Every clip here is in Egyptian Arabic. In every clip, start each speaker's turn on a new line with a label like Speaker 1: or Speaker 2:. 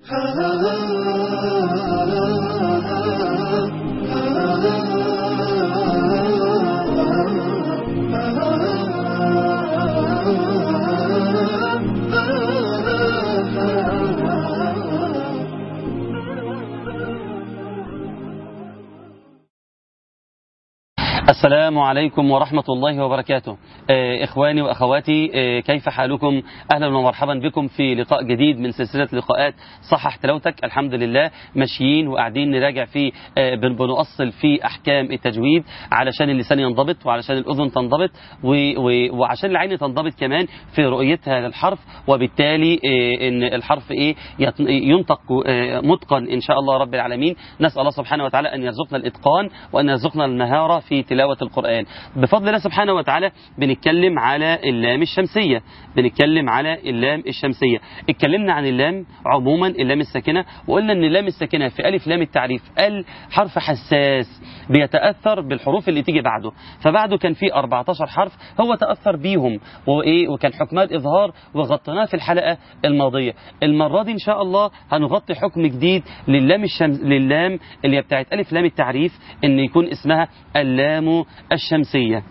Speaker 1: السلام عليكم ورحمة الله وبركاته آه، إخواني وأخواتي آه، كيف حالكم أهلا ومرحبا بكم في لقاء جديد من سلسلة لقاءات صحح تلاوتك الحمد لله ماشيين وقاعدين نراجع في آه، بن- بنؤصل في أحكام التجويد علشان اللسان ينضبط وعلشان الأذن تنضبط و- و- وعشان العين تنضبط كمان في رؤيتها للحرف وبالتالي آه، إن الحرف إيه يت- ينطق آه، متقن إن شاء الله رب العالمين نسأل الله سبحانه وتعالى أن يرزقنا الإتقان وأن يرزقنا المهارة في تلاوة القرآن بفضل الله سبحانه وتعالى بنتكلم على اللام الشمسية بنتكلم على اللام الشمسية اتكلمنا عن اللام عموما اللام الساكنة وقلنا ان اللام الساكنة في ألف لام التعريف ال حرف حساس بيتأثر بالحروف اللي تيجي بعده فبعده كان في 14 حرف هو تأثر بيهم وإيه وكان حكمها الإظهار وغطيناه في الحلقة الماضية المرة دي إن شاء الله هنغطي حكم جديد للام الشمس للام اللي هي بتاعت ألف لام التعريف إن يكون اسمها اللام الشمسية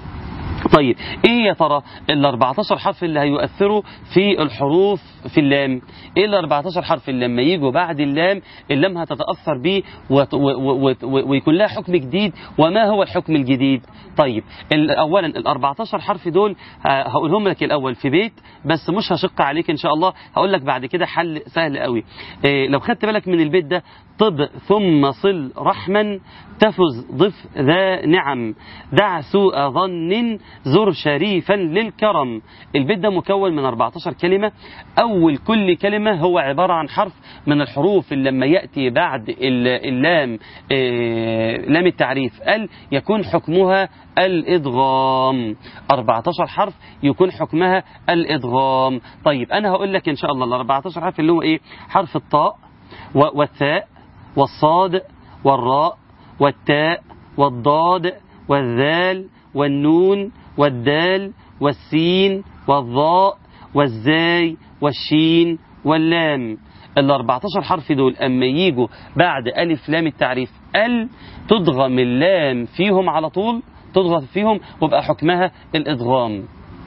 Speaker 1: طيب ايه يا ترى ال 14 حرف اللي هيؤثروا في الحروف في اللام ايه ال 14 حرف اللي لما يجوا بعد اللام اللام هتتاثر بيه وت- و- و- و- ويكون لها حكم جديد وما هو الحكم الجديد طيب ال- اولا ال 14 حرف دول ه- هقولهم لك الاول في بيت بس مش هشق عليك ان شاء الله هقول لك بعد كده حل سهل قوي إيه لو خدت بالك من البيت ده طب ثم صل رحما تفز ضف ذا نعم دع سوء ظن زر شريفا للكرم البيت ده مكون من 14 كلمة أول كل كلمة هو عبارة عن حرف من الحروف اللي لما يأتي بعد ال- اللام آه، لام التعريف ال يكون حكمها الإدغام 14 حرف يكون حكمها الإدغام طيب أنا هقول لك إن شاء الله ال 14 حرف اللي هو إيه حرف الطاء و- والثاء والصاد والراء والتاء والضاد والذال والنون والدال والسين والضاء والزاي والشين واللام ال 14 حرف دول اما يجوا بعد الف لام التعريف ال تضغم اللام فيهم على طول تضغم فيهم ويبقى حكمها الادغام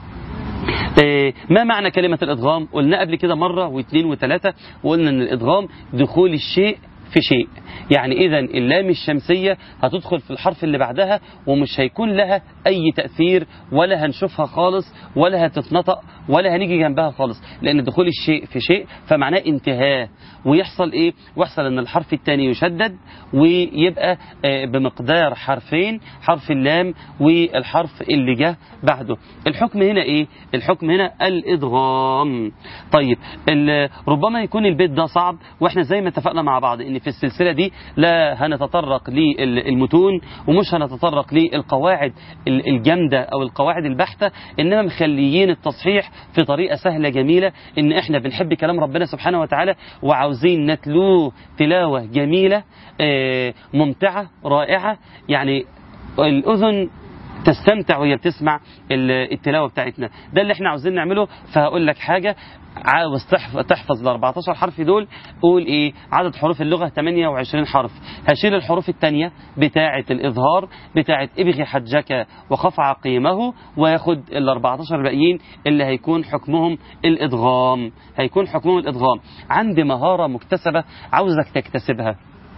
Speaker 1: إيه، ما معنى كلمة الإدغام؟ قلنا قبل كده مرة واثنين وثلاثة وقلنا أن الإدغام دخول الشيء في شيء يعني إذا اللام الشمسية هتدخل في الحرف اللي بعدها ومش هيكون لها أي تأثير ولا هنشوفها خالص ولا هتتنطق ولا هنيجي جنبها خالص لأن دخول الشيء في شيء فمعناه انتهاء ويحصل إيه؟ ويحصل أن الحرف الثاني يشدد ويبقى آه، بمقدار حرفين حرف اللام والحرف اللي جه بعده الحكم هنا إيه؟ الحكم هنا الإدغام طيب ال- ربما يكون البيت ده صعب واحنا زي ما اتفقنا مع بعض ان في السلسلة دي لا هنتطرق للمتون ومش هنتطرق للقواعد ال- الجامدة او القواعد البحتة انما مخليين التصحيح في طريقة سهلة جميلة ان احنا بنحب كلام ربنا سبحانه وتعالى وعاوزين نتلوه تلاوة جميلة آه، ممتعة رائعة يعني الأذن تستمتع وهي بتسمع ال- التلاوه بتاعتنا ده اللي احنا عاوزين نعمله فهقول لك حاجه عاوز تحف- تحفظ ال 14 حرف دول قول ايه عدد حروف اللغه 28 حرف هشيل الحروف الثانيه بتاعه الاظهار بتاعه ابغي حجك وخف عقيمه وياخد ال 14 الباقيين اللي هيكون حكمهم الادغام هيكون حكمهم الادغام عندي مهاره مكتسبه عاوزك تكتسبها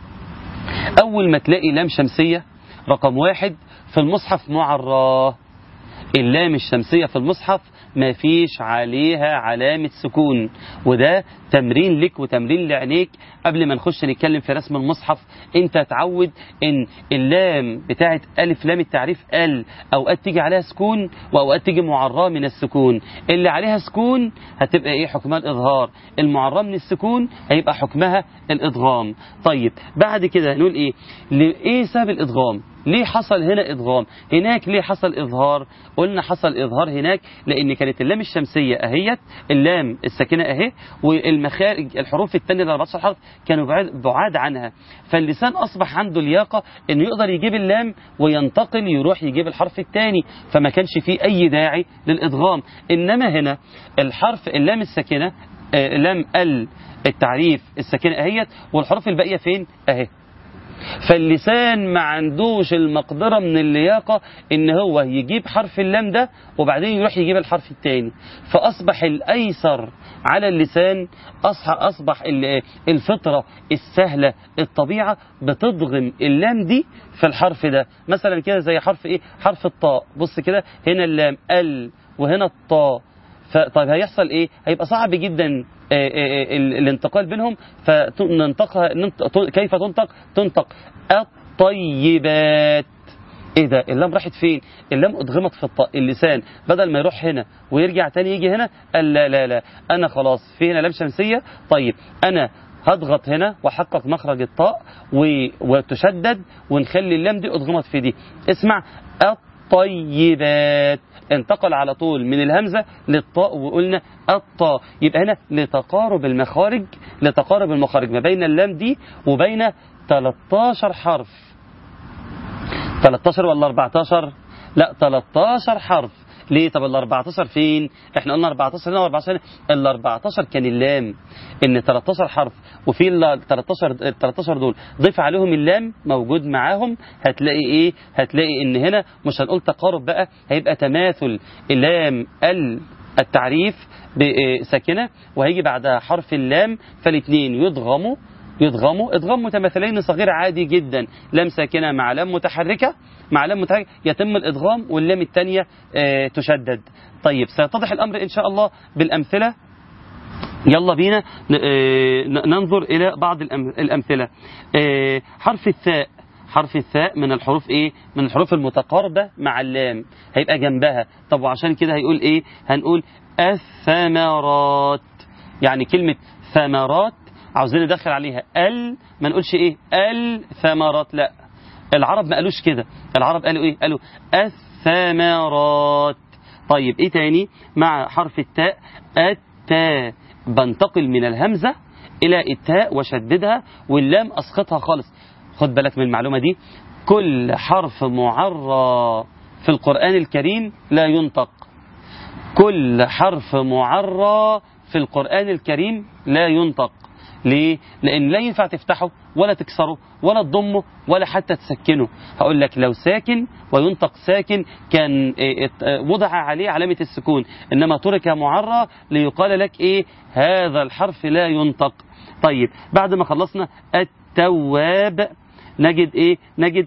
Speaker 1: أول ما تلاقي لام شمسية رقم واحد في المصحف معراه اللام الشمسية في المصحف ما فيش عليها علامة سكون وده تمرين لك وتمرين لعينيك قبل ما نخش نتكلم في رسم المصحف انت تعود ان اللام بتاعت ألف لام التعريف ال أوقات تيجي عليها سكون وأوقات تيجي معراه من السكون اللي عليها سكون هتبقى ايه حكمها الإظهار المعراه من السكون هيبقى حكمها الإدغام طيب بعد كده نقول ايه ايه سبب الإدغام ليه حصل هنا إدغام هناك ليه حصل إظهار قلنا حصل إظهار هناك لأن كانت اللام الشمسية أهيت اللام الساكنة أهي والمخارج الحروف الثانية ال 14 حرف كانوا بعاد, بعاد عنها فاللسان أصبح عنده لياقة إنه يقدر يجيب اللام وينتقل يروح يجيب الحرف الثاني فما كانش فيه أي داعي للإدغام إنما هنا الحرف اللام الساكنة آه، لام ال التعريف الساكنه اهيت والحروف الباقيه فين اهي فاللسان ما عندوش المقدرة من اللياقة ان هو يجيب حرف اللام ده وبعدين يروح يجيب الحرف التاني فاصبح الايسر على اللسان اصبح اصبح ال- الفطرة السهلة الطبيعة بتضغم اللام دي في الحرف ده مثلا كده زي حرف ايه حرف الطاء بص كده هنا اللام ال وهنا الطاء فطيب هيحصل ايه هيبقى صعب جدا آه، آه، آه، ال- الانتقال بينهم فننطقها ننطق- كيف تنطق تنطق الطيبات ايه ده اللام راحت فين اللام ادغمت في الطاء اللسان بدل ما يروح هنا ويرجع تاني يجي هنا قال لا لا لا انا خلاص في هنا لام شمسيه طيب انا هضغط هنا واحقق مخرج الطاء و... وتشدد ونخلي اللام دي ادغمت في دي اسمع الطيبات انتقل على طول من الهمزة للطاء وقلنا الطاء يبقى هنا لتقارب المخارج لتقارب المخارج ما بين اللام دي وبين 13 حرف 13 ولا 14 لا 13 حرف ليه طب ال 14 فين احنا قلنا 14 هنا و14 هنا ال 14 كان اللام ان 13 حرف وفي ال 13 ال 13 دول ضيف عليهم اللام موجود معاهم هتلاقي ايه هتلاقي ان هنا مش هنقول تقارب بقى هيبقى تماثل اللام ال التعريف بساكنه وهيجي بعدها حرف اللام فالاثنين يضغموا يضغموا ادغام متماثلين صغير عادي جدا لام ساكنه مع لام متحركه مع لام متحركه يتم الادغام واللام الثانيه آه، تشدد طيب سيتضح الامر ان شاء الله بالامثله يلا بينا ن- آه، ن- ننظر الى بعض الأم- الامثله آه، حرف الثاء حرف الثاء من الحروف ايه من الحروف المتقاربه مع اللام هيبقى جنبها طب وعشان كده هيقول ايه هنقول الثمرات يعني كلمه ثمرات عاوزين ندخل عليها ال ما نقولش ايه الثمرات لا العرب ما قالوش كده العرب قالوا ايه قالوا الثمرات طيب ايه تاني مع حرف التاء التاء بنتقل من الهمزة الى التاء وشددها واللام اسقطها خالص خد بالك من المعلومة دي كل حرف معرى في القرآن الكريم لا ينطق كل حرف معرى في القرآن الكريم لا ينطق ليه؟ لأن لا ينفع تفتحه ولا تكسره ولا تضمه ولا حتى تسكنه هقول لك لو ساكن وينطق ساكن كان إيه، ات- اه، وضع عليه علامة السكون إنما ترك معرى ليقال لك إيه هذا الحرف لا ينطق طيب بعد ما خلصنا التواب نجد إيه نجد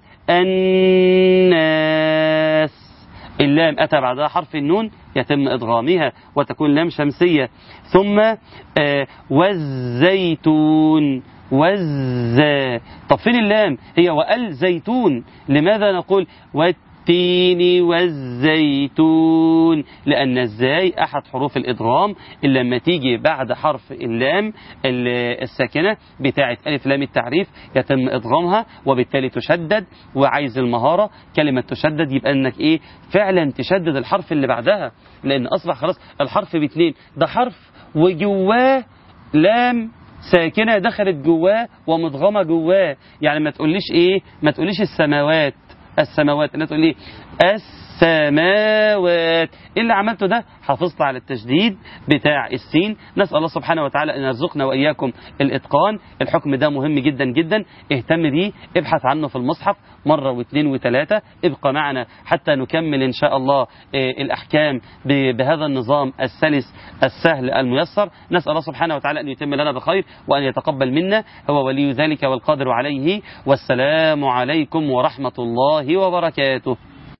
Speaker 1: الناس اللام أتى بعدها حرف النون يتم إدغامها وتكون لام شمسية ثم آه، والزيتون والزا طب فين اللام هي وال زيتون لماذا نقول والتين والزيتون لأن الزاي أحد حروف الإدغام اللي لما تيجي بعد حرف اللام ال- الساكنة بتاعة ألف لام التعريف يتم إدغامها وبالتالي تشدد وعايز المهارة كلمة تشدد يبقى أنك إيه فعلا تشدد الحرف اللي بعدها لأن أصبح خلاص الحرف باتنين ده حرف وجواه لام ساكنة دخلت جواه ومدغمة جواه يعني ما تقوليش ايه ما تقوليش السماوات السماوات انت تقول لي السماوات إيه اللي عملته ده حافظت على التشديد بتاع السين نسأل الله سبحانه وتعالى أن يرزقنا وإياكم الإتقان الحكم ده مهم جدا جدا اهتم بيه ابحث عنه في المصحف مرة واثنين وثلاثة ابقى معنا حتى نكمل إن شاء الله آه، الأحكام ب- بهذا النظام السلس السهل الميسر نسأل الله سبحانه وتعالى أن يتم لنا بخير وأن يتقبل منا هو ولي ذلك والقادر عليه والسلام عليكم ورحمة الله وبركاته